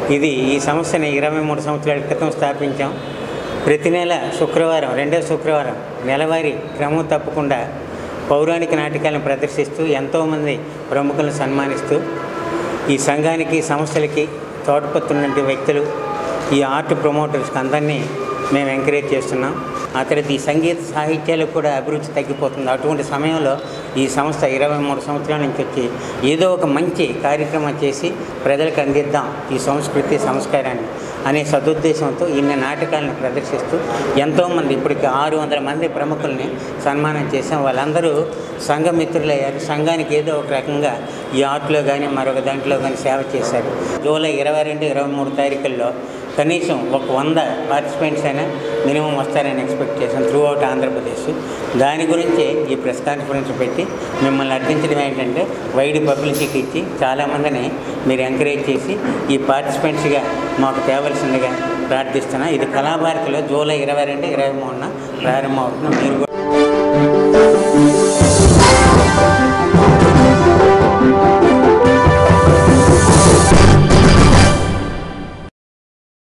ఇది ఈ సంస్థని ఇరవై మూడు సంవత్సరాల క్రితం స్థాపించాం ప్రతి నెల శుక్రవారం రెండో శుక్రవారం నెలవారీ క్రమం తప్పకుండా పౌరాణిక నాటకాలను ప్రదర్శిస్తూ ఎంతోమంది ప్రముఖులను సన్మానిస్తూ ఈ సంఘానికి సంస్థలకి తోడ్పడుతున్న వ్యక్తులు ఈ ఆర్ట్ ప్రమోటర్స్కి అందరినీ మేము ఎంకరేజ్ చేస్తున్నాం ఆ తర్వాత ఈ సంగీత సాహిత్యాలకు కూడా అభిరుచి తగ్గిపోతుంది అటువంటి సమయంలో ఈ సంస్థ ఇరవై మూడు సంవత్సరాల నుంచి వచ్చి ఏదో ఒక మంచి కార్యక్రమం చేసి ప్రజలకు అందిద్దాం ఈ సంస్కృతి సంస్కారాన్ని అనే సదుద్దేశంతో ఇన్ని నాటకాలను ప్రదర్శిస్తూ ఎంతోమంది ఇప్పటికి ఆరు వందల మంది ప్రముఖుల్ని సన్మానం చేశాం వాళ్ళందరూ సంఘ మిత్రులయ్యారు సంఘానికి ఏదో ఒక రకంగా ఈ ఆర్ట్లో కానీ మరొక దాంట్లో కానీ సేవ చేశారు జూలై ఇరవై రెండు ఇరవై మూడు తారీఖుల్లో కనీసం ఒక వంద పార్టిసిపెంట్స్ అయినా మినిమం వస్తారని ఎక్స్పెక్ట్ చేశాం త్రూ అవుట్ ఆంధ్రప్రదేశ్ దాని గురించి ఈ ప్రెస్ కాన్ఫరెన్స్ పెట్టి మిమ్మల్ని అర్థించడం ఏంటంటే వైడ్ పబ్లిసిటీ ఇచ్చి చాలామందిని మీరు ఎంకరేజ్ చేసి ఈ పార్టిసిపెంట్స్గా మాకు తేవలసిందిగా ప్రార్థిస్తున్నా ఇది కళాభారతిలో జూలై ఇరవై రెండు ఇరవై మూడున ప్రారంభమవుతుంది మీరు కూడా